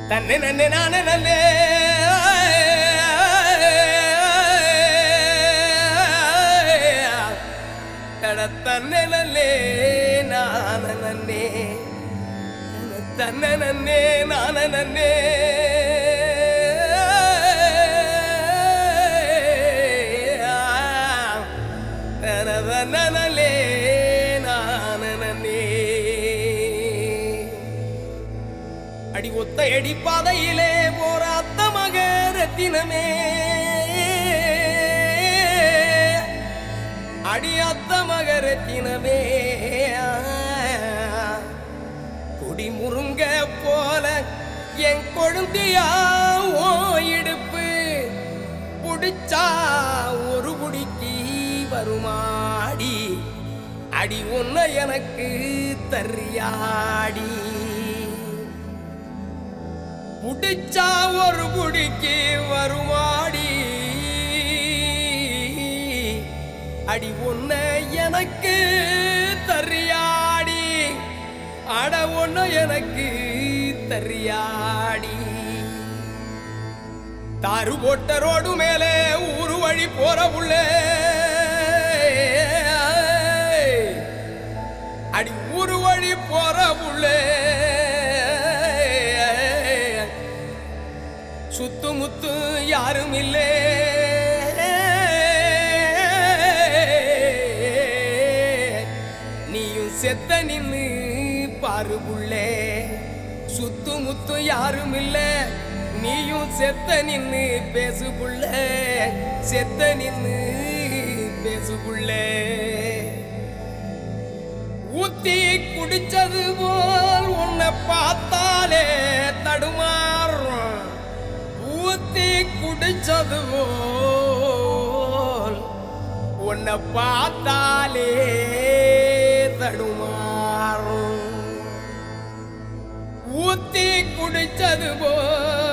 தன்னை நன்னே நானே நன்னே தட தன்னை நன்னே நான நன்னே தன்னை நன்னே நான நன்னே தனதனலே நான நன்னே அடி ஒத்த அடி பாதையிலே போற அத்த மக ரத்தினமே அடி அத்த மக ரத்தினமே குடி முருங்க போல என் கொழுந்தியா ஓ இடுப்பு புடிச்சா ஒரு குடிக்கு வருமாடி அடி ஒன்ன எனக்கு தரியாடி புடிச்சா ஒரு குடிக்கு வருமாடி அடி ஒன்ன எனக்கு தரியாடி அட ஒன்ன எனக்கு தரியாடி தாரு போட்ட ரோடு மேலே ஊரு வழி போற புள்ளே அடி ஊரு வழி போற புள்ளே சுத்து முத்து யாரும் இல்லே நீயும் செத்த நின்னு பாரு புள்ளே சுத்து முத்து யாரும் இல்ல நீயும் செத்த நின்னு பேசு புள்ள செத்த நின்னு பேசு புள்ளே ஊத்தி குடிச்சது போல் உன்னை பார்த்தாலே தடுமாறும் ஊத்தி குடிச்சது போல் உன்னை பார்த்தாலே தடுமாறும் ஊத்தி குடிச்சது போல்